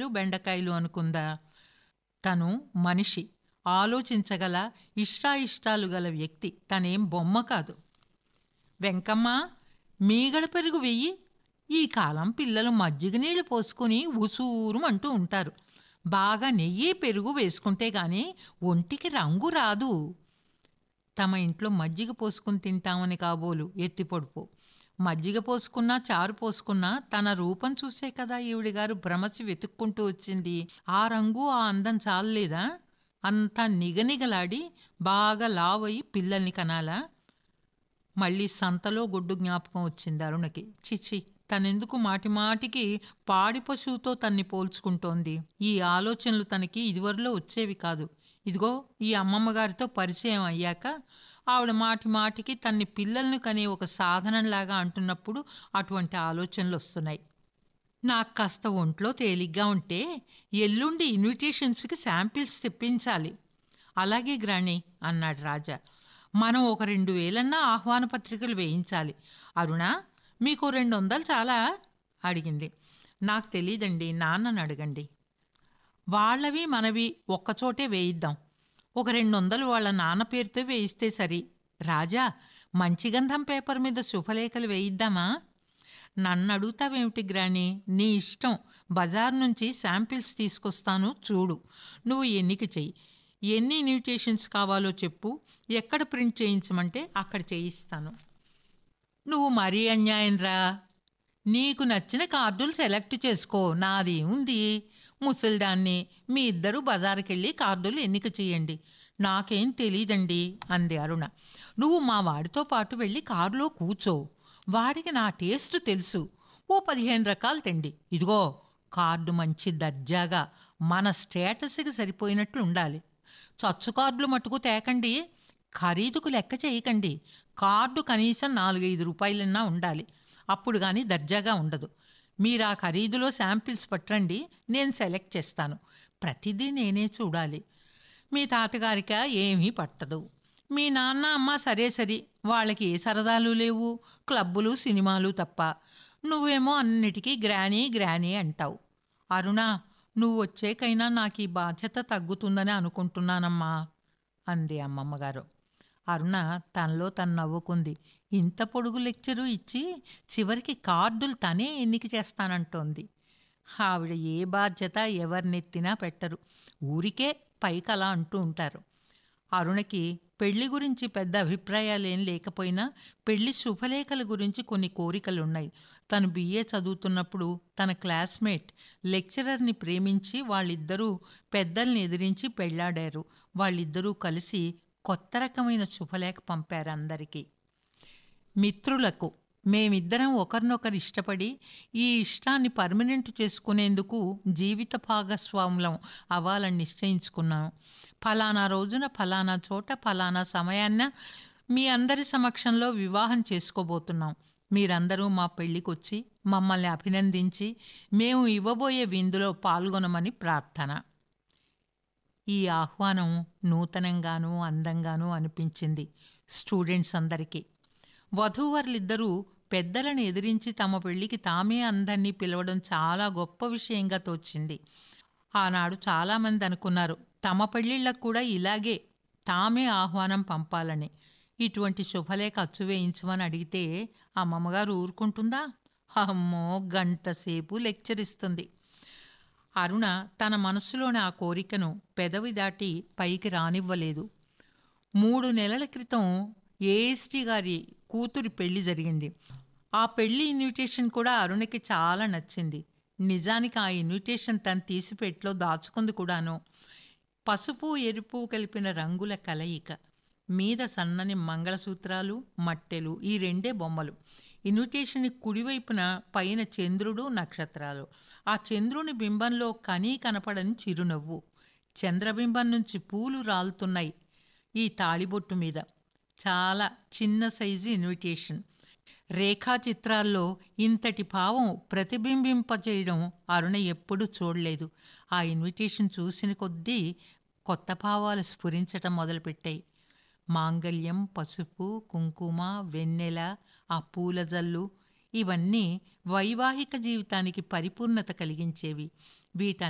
క్యారెట్లు బెండకాయలు అనుకుందా తను మనిషి ఆలోచించగల ఇష్టాయిష్టాలు గల వ్యక్తి తనేం బొమ్మ కాదు వెంకమ్మ మీగడ పెరుగు వెయ్యి ఈ కాలం పిల్లలు మజ్జిగ నీళ్లు పోసుకుని ఉసూరుమంటూ ఉంటారు బాగా నెయ్యి పెరుగు వేసుకుంటే గాని ఒంటికి రంగు రాదు తమ ఇంట్లో మజ్జిగ పోసుకుని తింటామని కాబోలు ఎత్తి పొడుపు మజ్జిగ పోసుకున్నా చారు పోసుకున్నా తన రూపం చూసే కదా ఈవిడిగారు భ్రమసి వెతుక్కుంటూ వచ్చింది ఆ రంగు ఆ అందం చాలలేదా అంతా నిగనిగలాడి బాగా లావయి పిల్లల్ని కనాలా మళ్ళీ సంతలో గొడ్డు జ్ఞాపకం వచ్చింది అరుణకి చిచి తనెందుకు మాటిమాటికి పాడి పశువుతో తన్ని పోల్చుకుంటోంది ఈ ఆలోచనలు తనకి ఇదివరలో వచ్చేవి కాదు ఇదిగో ఈ అమ్మమ్మ గారితో పరిచయం అయ్యాక ఆవిడ మాటి మాటికి తన్ని పిల్లల్ని కనే ఒక సాధనంలాగా అంటున్నప్పుడు అటువంటి ఆలోచనలు వస్తున్నాయి నాకు కాస్త ఒంట్లో తేలిగ్గా ఉంటే ఎల్లుండి ఇన్విటేషన్స్కి శాంపిల్స్ తెప్పించాలి అలాగే గ్రాణి అన్నాడు రాజా మనం ఒక రెండు వేలన్నా ఆహ్వాన పత్రికలు వేయించాలి అరుణ మీకు రెండు వందలు చాలా అడిగింది నాకు తెలియదండి నాన్నని అడగండి వాళ్ళవి మనవి ఒక్కచోటే వేయిద్దాం ఒక రెండు వందలు వాళ్ళ నాన్న పేరుతో వేయిస్తే సరి రాజా మంచి గంధం పేపర్ మీద శుభలేఖలు వేయిద్దామా నన్ను అడుగుతావేమిటి గ్రాని నీ ఇష్టం బజార్ నుంచి శాంపిల్స్ తీసుకొస్తాను చూడు నువ్వు ఎన్నిక చెయ్యి ఎన్ని ఇన్విటేషన్స్ కావాలో చెప్పు ఎక్కడ ప్రింట్ చేయించమంటే అక్కడ చేయిస్తాను నువ్వు మరీ అన్యాయం రా నీకు నచ్చిన కార్డులు సెలెక్ట్ చేసుకో నాది ఉంది ముసల్దాన్ని మీ ఇద్దరు బజారుకెళ్ళి కార్డులు ఎన్నిక చేయండి నాకేం తెలీదండి అంది అరుణ నువ్వు మా వాడితో పాటు వెళ్ళి కారులో కూర్చో వాడికి నా టేస్ట్ తెలుసు ఓ పదిహేను రకాలు తెండి ఇదిగో కార్డు మంచి దర్జాగా మన స్టేటస్కి సరిపోయినట్లు ఉండాలి చచ్చు కార్డులు మట్టుకు తేకండి ఖరీదుకు లెక్క చేయకండి కార్డు కనీసం నాలుగైదు రూపాయలన్నా ఉండాలి అప్పుడు కానీ దర్జాగా ఉండదు మీరు ఆ ఖరీదులో శాంపిల్స్ పట్టండి నేను సెలెక్ట్ చేస్తాను ప్రతిదీ నేనే చూడాలి మీ తాతగారిక ఏమీ పట్టదు మీ నాన్న అమ్మ సరే సరి వాళ్ళకి ఏ సరదాలు లేవు క్లబ్బులు సినిమాలు తప్ప నువ్వేమో అన్నిటికీ గ్రానీ గ్రానీ అంటావు అరుణ నువ్వు వచ్చేకైనా నాకు ఈ బాధ్యత తగ్గుతుందని అనుకుంటున్నానమ్మా అంది అమ్మమ్మగారు అరుణ తనలో తను నవ్వుకుంది ఇంత పొడుగు లెక్చరు ఇచ్చి చివరికి కార్డులు తనే ఎన్నిక చేస్తానంటోంది ఆవిడ ఏ బాధ్యత ఎవరినెత్తినా పెట్టరు ఊరికే పైకి అలా అంటూ ఉంటారు అరుణకి పెళ్లి గురించి పెద్ద అభిప్రాయాలేం లేకపోయినా పెళ్లి శుభలేఖల గురించి కొన్ని కోరికలున్నాయి తను బిఏ చదువుతున్నప్పుడు తన క్లాస్మేట్ లెక్చరర్ని ప్రేమించి వాళ్ళిద్దరూ పెద్దల్ని ఎదిరించి పెళ్లాడారు వాళ్ళిద్దరూ కలిసి కొత్త రకమైన శుభలేఖ పంపారు అందరికీ మిత్రులకు మేమిద్దరం ఒకరినొకరు ఇష్టపడి ఈ ఇష్టాన్ని పర్మనెంట్ చేసుకునేందుకు జీవిత భాగస్వాములం అవ్వాలని నిశ్చయించుకున్నాను ఫలానా రోజున ఫలానా చోట ఫలానా సమయాన్న మీ అందరి సమక్షంలో వివాహం చేసుకోబోతున్నాం మీరందరూ మా పెళ్ళికొచ్చి మమ్మల్ని అభినందించి మేము ఇవ్వబోయే విందులో పాల్గొనమని ప్రార్థన ఈ ఆహ్వానం నూతనంగానూ అందంగానూ అనిపించింది స్టూడెంట్స్ అందరికీ వధూవరులిద్దరూ పెద్దలను ఎదిరించి తమ పెళ్లికి తామే అందరినీ పిలవడం చాలా గొప్ప విషయంగా తోచింది ఆనాడు చాలామంది అనుకున్నారు తమ పెళ్ళిళ్ళకు కూడా ఇలాగే తామే ఆహ్వానం పంపాలని ఇటువంటి శుభలేఖ అచ్చు వేయించమని అడిగితే అమ్మమ్మగారు ఊరుకుంటుందా అమ్మో గంట సేపు లెక్చర్ ఇస్తుంది అరుణ తన మనసులోని ఆ కోరికను పెదవి దాటి పైకి రానివ్వలేదు మూడు నెలల క్రితం ఏఎస్టీ గారి కూతురి పెళ్లి జరిగింది ఆ పెళ్లి ఇన్విటేషన్ కూడా అరుణకి చాలా నచ్చింది నిజానికి ఆ ఇన్విటేషన్ తను తీసిపెట్లో దాచుకుంది కూడాను పసుపు ఎరుపు కలిపిన రంగుల కలయిక మీద సన్నని మంగళసూత్రాలు మట్టెలు ఈ రెండే బొమ్మలు ఇన్విటేషన్ కుడివైపున పైన చంద్రుడు నక్షత్రాలు ఆ చంద్రుని బింబంలో కనీ కనపడని చిరునవ్వు చంద్రబింబం నుంచి పూలు రాలుతున్నాయి ఈ తాళిబొట్టు మీద చాలా చిన్న సైజు ఇన్విటేషన్ రేఖాచిత్రాల్లో ఇంతటి భావం ప్రతిబింబింపజేయడం అరుణ ఎప్పుడూ చూడలేదు ఆ ఇన్విటేషన్ చూసిన కొద్దీ కొత్త భావాలు స్ఫురించటం మొదలుపెట్టాయి మాంగల్యం పసుపు కుంకుమ వెన్నెల ఆ పూల జల్లు ఇవన్నీ వైవాహిక జీవితానికి పరిపూర్ణత కలిగించేవి వీట